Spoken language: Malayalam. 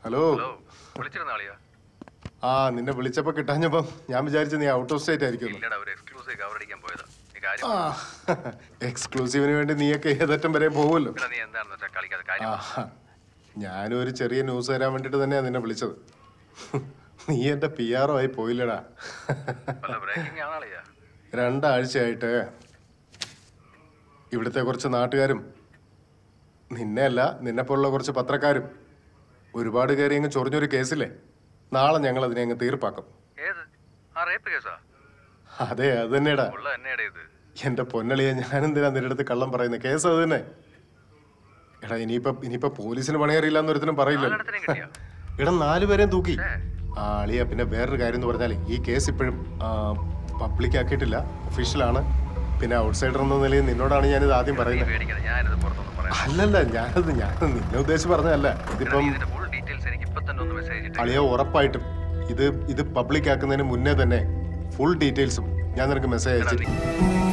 ഹലോ ഹലോ വിളിച്ചിരുന്ന ആളിയാ ആ നിന്നെ വിളിച്ചപ്പോ കിട്ടാഞ്ഞപ്പം ഞാൻ വിചാരിച്ചു നീ ഔട്ട് ഓഫ് സ്റ്റേറ്റ് ആയിരിക്കും ഇല്ലടാ ഒരു എക്സ്ക്ലൂസീവ് കവർ അടിക്കാൻ പോയതാ നീ കാര്യം ആ എക്സ്ക്ലൂസീവിന് വേണ്ടി നീയൊക്കെ ഏതറ്റം വരെ പോകുമല്ലോ ഇവിടെ നീ എന്താണെന്ന് വെച്ചാൽ കളിക്കാതെ ആ കാര്യം ഞാനും ഒരു ചെറിയ ന്യൂസ് തരാൻ വേണ്ടിട്ട് തന്നെയാ നിന്നെ വിളിച്ചത് നീ എന്റെ പി ആർ ആയി പോയില്ലടാ വല്ല ബ്രേക്കിംഗ് ആണാളിയാ രണ്ടാഴ്ചയായിട്ട് ഇവിടുത്തെ കുറച്ച് നാട്ടുകാരും നിന്നെ അല്ല നിന്നെപ്പോലുള്ള കുറച്ച് പത്രക്കാരും ഒരുപാട് കയറി അങ്ങ് ചൊറിഞ്ഞൊരു കേസില്ലേ നാളെ ഞങ്ങൾ അതിനെ അങ്ങ് തീർപ്പാക്കും ഏത് ആ റേപ്പ് കേസാ അതെ അത് തന്നെടാ ഉള്ള എന്നേടെ ഇത് എന്റെ പൊന്നളിയെ ഞാനെന്തിനാ നിന്റെ അടുത്ത് കള്ളം പറയുന്നത് കേസ് അത് തന്നെ എടാ ഇനിയിപ്പോ ഇനിയിപ്പോ പോലീസിന് പണിയറിയില്ല എന്നൊരുത്തനും പറയില്ലല്ലോ നാലെണ്ണത്തിനെയും കിട്ടിയാ എടാ നാലുപേരെയും തൂക്കി ഛേ. ആ അളിയ പിന്നെ വേറൊരു കാര്യം എന്ന് പറഞ്ഞാൽ ഈ കേസ് ഇപ്പോഴും പബ്ലിക് ആക്കിയിട്ടില്ല ഒഫീഷ്യലാണ് പിന്നെ ഔട്ട്സൈഡർ എന്ന നിലയിൽ നിന്നോടാണ് ഞാനിത് ആദ്യം നീ പറയുന്നത് പേടിക്കണ്ട ഞാനിത് പുറത്തൊന്നും പറയാം അല്ലല്ല ഞാനത് ഞാൻ നിന്നെ ഉദ്ദേശിച്ച് പറഞ്ഞതല്ല ഇതിപ്പം ഇതിന്റെ ഫുൾ ഡീറ്റെയിൽസ് എനിക്ക് ഇപ്പൊ തന്നെ ഒന്ന് മെസ്സേജ് ഇട്ടേ അളിയ ഉറപ്പായിട്ടും ഇത് ഇത് പബ്ലിക് ആക്കുന്നതിന് മുന്നേ തന്നെ ഫുൾ ഡീറ്റെയിൽസും ഞാൻ നിനക്ക് മെസ്സേജ് എടാ, അയച്ചിട്ട്